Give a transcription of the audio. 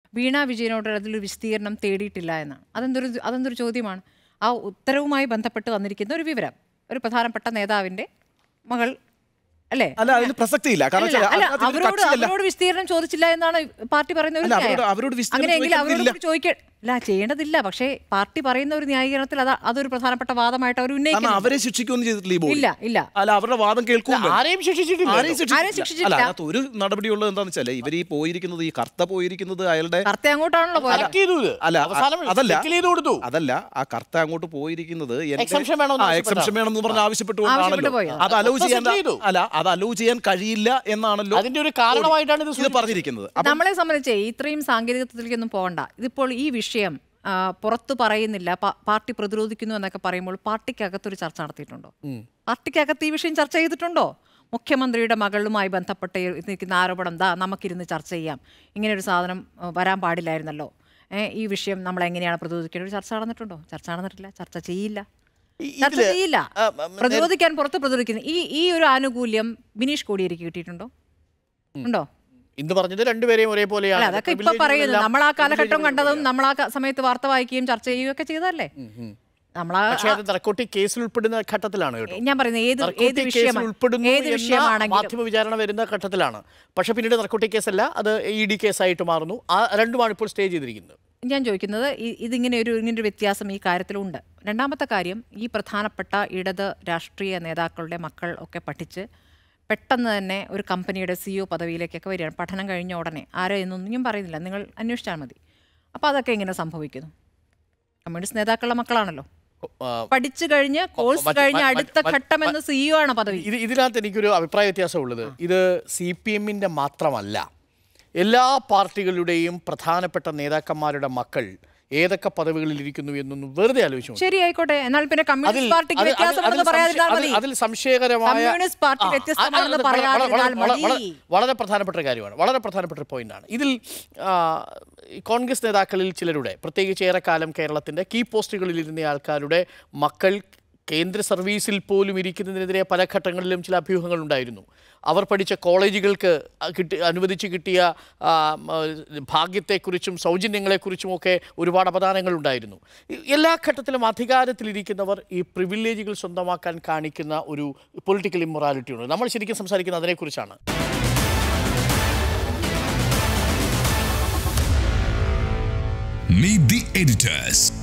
വീണ വിജയനോട് അതിലൊരു വിശദീകരണം തേടിയിട്ടില്ല എന്നാണ് അതെന്തൊരു അതെന്തൊരു ചോദ്യമാണ് ആ ഉത്തരവുമായി ബന്ധപ്പെട്ട് വന്നിരിക്കുന്ന ഒരു വിവരം ഒരു പ്രധാനപ്പെട്ട നേതാവിൻ്റെ മകൾ അല്ലേ അല്ല അതിന് പ്രസക്തിയില്ല കാരണം അല്ല, വെച്ചാൽ അല്ല, അതിനകത്ത് ഒരു അവരോട് കക്ഷിയല്ല. അവരോട് വിസ്തീർണം ചോദിച്ചില്ല എന്നാണ് പാർട്ടി പറയുന്ന ഒരു അല്ല, ന്യായം. അവരോട് അവരോട് വിസ്തീർണം അങ്ങനെയെങ്കിൽ അവരോട് ചോദിക്കേണ്ടതില്ല. ചോദിക്ക അല്ല ചെയ്യേണ്ടതില്ല പക്ഷേ പാർട്ടി പറയുന്ന ഒരു ന്യായീകരണത്തിൽ അത് അതൊരു പ്രധാനപ്പെട്ട വാദമായിട്ട് അവർ കാരണം ഉന്നയിക്കുന്നു അവരെ ശിക്ഷിക്കുകയൊന്നും ചെയ്തിട്ടില്ല ഈ ബോഡി ഇല്ല ഇല്ല അല്ല അവരുടെ വാദം കേൾക്കും ആരെയും ശിക്ഷിച്ചിട്ടില്ല ആരെയും ആരെയും ശിക്ഷിച്ചിട്ടില്ല ശിക്ഷിച്ചിട്ടില്ല. അല്ല അതിനകത്ത് ഒരു നടപടിയുള്ളത് എന്താണെന്ന് വെച്ചാൽ ഇവർ ഈ പോയിരിക്കുന്നത് ഈ കർത്ത പോയിരിക്കുന്നത് അയാളുടെ കർത്ത അങ്ങോട്ടാണല്ലോ പോയത് Select ചെയ്തു ഇത്. അല്ല അവസാനം അ- അതല്ല settle ചെയ്ത് കൊടുത്തു അതല്ല ആ കർത്ത അങ്ങോട്ട് പോയിരിക്കുന്നത് എന്റെ- Exemption വേണമെന്ന് ആ, exemption ആവശ്യപ്പെട്ടാണ്. വേണമെന്ന് പറഞ്ഞ് ആവശ്യപ്പെട്ടുകൊണ്ടാണല്ലോ ആവശ്യപ്പെട്ട് പോയത്. അത് അലോ ഒക്കെ ചെയ്യാൻ settle ചെയ്തു. അല്ല അത് അലോ ചെയ്യാൻ കഴിയില്ല എന്നാണല്ലോ അതിന്റെ ഒരു കാരണമായിട്ടാണ് ഇത് ഇത് പറഞ്ഞിരിക്കുന്നത് അപ്പം നമ്മളെ സംബന്ധിച്ച് ഇത്രയും സാങ്കേതികത്വത്തിലേക്കൊന്നും പോകണ്ട ഇതിപ്പോൾ ഈ വിഷയം ആ, പുറത്തു പറയുന്നില്ല പ- പാർട്ടി പ്രതിരോധിക്കുന്നു എന്നൊക്കെ പറയുമ്പോൾ പാർട്ടിക്കകത്തൊരു ചർച്ച നടത്തിയിട്ടുണ്ടോ പാർട്ടിക്കകത്ത് ഈ വിഷയം ചർച്ച ചെയ്തിട്ടുണ്ടോ മുഖ്യമന്ത്രിയുടെ മകളുമായി ബന്ധപ്പെട്ട് ഈ നിൽക്കുന്ന ആരോപണം ദാ നമുക്കിരുന്ന് ചർച്ച ചെയ്യാം ഇങ്ങനെ ഒരു സാധനം ആ, വരാൻ പാടില്ലായിരുന്നല്ലോ ഏ, ഈ വിഷയം നമ്മൾ എങ്ങനെയാണ് പ്രതിരോധിക്കേണ്ടത് ഒരു ചർച്ച നടന്നിട്ടുണ്ടോ ചർച്ച നടന്നിട്ടില്ല ചർച്ച ചെയ്യില്ല ഈ- ചർച്ച ഇതില്, ചെയ്യില്ല ആ, ആ, നേരെ- പ്രതിരോധിക്കാൻ പുറത്ത് പ്രതിരോധിക്കുന്നു ഈ ഈ ഒരു ആനുകൂല്യം ബിനീഷ് കോടിയേരിക്ക് കിട്ടിയിട്ടുണ്ടോ ഉണ്ടോ ഇന്ന് പറഞ്ഞത് രണ്ടുപേരെയും ഒരേപോലെയാണ് അല്ല അതൊക്കെ ഇപ്പൊ Privilege പറയുന്നത് എല്ലാം നമ്മൾ ആ കാലഘട്ടം privilege കണ്ടതും പോലെയാണ്. നമ്മൾ ആ ക- സമയത്ത് വാർത്ത വായിക്കുകയും ചർച്ച ചെയ്യുകയും ഒക്കെ ചെയ്തതല്ലേ നമ്മളാ പക്ഷേ അത് നർക്കോട്ടിക് കേസിൽ ഉൾപ്പെടുന്ന ഘട്ടത്തിലാണ് കേട്ടോ ഞാൻ പറയുന്നത് ഏത് ഏത് നർക്കോട്ടിക് കേസിൽ വിഷയമാണ് ഉൾപ്പെടുന്നു ഏത് എന്ന വിഷയമാണെങ്കിലും മാധ്യമ വിചാരണ വരുന്ന ഘട്ടത്തിലാണ് പക്ഷെ പിന്നീട് നർക്കോട്ടിക് കേസല്ല അത് ഇ ഡി കേസായിട്ട് മാറുന്നു ആ രണ്ടുമാണ് ഇപ്പോൾ സ്റ്റേ ചെയ്തിരിക്കുന്നത് ഞാൻ ചോദിക്കുന്നത് ഇ- ഇതിങ്ങനെ ഒരു ഇങ്ങനെ ഒരു വ്യത്യാസം ഈ കാര്യത്തിലുണ്ട് രണ്ടാമത്തെ കാര്യം ഈ പ്രധാനപ്പെട്ട ഇടത് രാഷ്ട്രീയ നേതാക്കളുടെ മക്കൾ ഒക്കെ പഠിച്ച് പെട്ടെന്ന് തന്നെ ഒരു കമ്പനിയുടെ സിഇഒ പദവിയിലേക്കൊക്കെ വരികയാണ് പഠനം കഴിഞ്ഞ ഉടനെ ആരോ എന്നൊന്നും ഞാൻ പറയുന്നില്ല നിങ്ങൾ അന്വേഷിച്ചാൽ മതി അപ്പോൾ അതൊക്കെ ഇങ്ങനെ സംഭവിക്കുന്നു കമ്മ്യൂണിസ്റ്റ് നേതാക്കളുടെ മക്കളാണല്ലോ ആ, പഠിച്ചു കഴിഞ്ഞ് കോഴ്സ് മറ്റ് കഴിഞ്ഞ് മറ്റ് അടുത്ത മറ്റ് ഘട്ടം എന്ന സിഇഒ ആണ് പദവി ഇത് ഇതിനകത്ത് എനിക്കൊരു അഭിപ്രായ വ്യത്യാസമുള്ളത് ഇത് സി പി എമ്മിൻ്റെ മാത്രമല്ല എല്ലാ പാർട്ടികളുടെയും പ്രധാനപ്പെട്ട നേതാക്കന്മാരുടെ മക്കൾ ഏതൊക്കെ പദവികളിൽ ഇരിക്കുന്നു എന്നൊന്നും വെറുതെ ആലോചിച്ചു ശരി ആയിക്കോട്ടെ എന്നാൽ പിന്നെ അതിൽ- കമ്മ്യൂണിസ്റ്റ് പാർട്ടിക്ക് അതിൽ- വ്യത്യാസമുണ്ടെന്ന് അതിൽ പറയാതിരുന്നാൽ സംശയ- മതി അതിൽ- അതിൽ സംശയകരമായ കമ്മ്യൂണിസ്റ്റ് പാർട്ടി ആ, വ്യത്യസ്തമാണെന്ന് അത് വളരെ- വളരെ- പറയാതിരുന്നാൽ വളരെ- വളരെ- മതി. വളരെ പ്രധാനപ്പെട്ട കാര്യമാണ് വളരെ പ്രധാനപ്പെട്ട പോയിന്റാണ് ഇതിൽ ആ, ഈ കോൺഗ്രസ് നേതാക്കളിൽ ചിലരുടെ പ്രത്യേകിച്ച് ഏറെക്കാലം കേരളത്തിന്റെ കീ പോസ്റ്റുകളിൽ ഇരുന്ന ആൾക്കാരുടെ മക്കൾ കേന്ദ്ര സർവീസിൽ പോലും ഇരിക്കുന്നതിനെതിരെ പല ഘട്ടങ്ങളിലും ചില അഭ്യൂഹങ്ങൾ ഉണ്ടായിരുന്നു അവർ പഠിച്ച കോളേജുകൾക്ക് കിട്ടി അനുവദിച്ച് കിട്ടിയ ആ, മ, ഭാഗ്യത്തെക്കുറിച്ചും സൗജന്യങ്ങളെക്കുറിച്ചും ഒക്കെ ഒരുപാട് അപദാനങ്ങൾ ഉണ്ടായിരുന്നു ഈ- എല്ലാ ഘട്ടത്തിലും അധികാരത്തിലിരിക്കുന്നവർ ഈ പ്രിവിലേജുകൾ സ്വന്തമാക്കാൻ കാണിക്കുന്ന ഒരു പൊളിറ്റിക്കൽ ഇമ്മൊറാലിറ്റി ഉണ്ട് നമ്മൾ ശരിക്കും സംസാരിക്കുന്നത് അതിനെക്കുറിച്ചാണ് Meet the editors.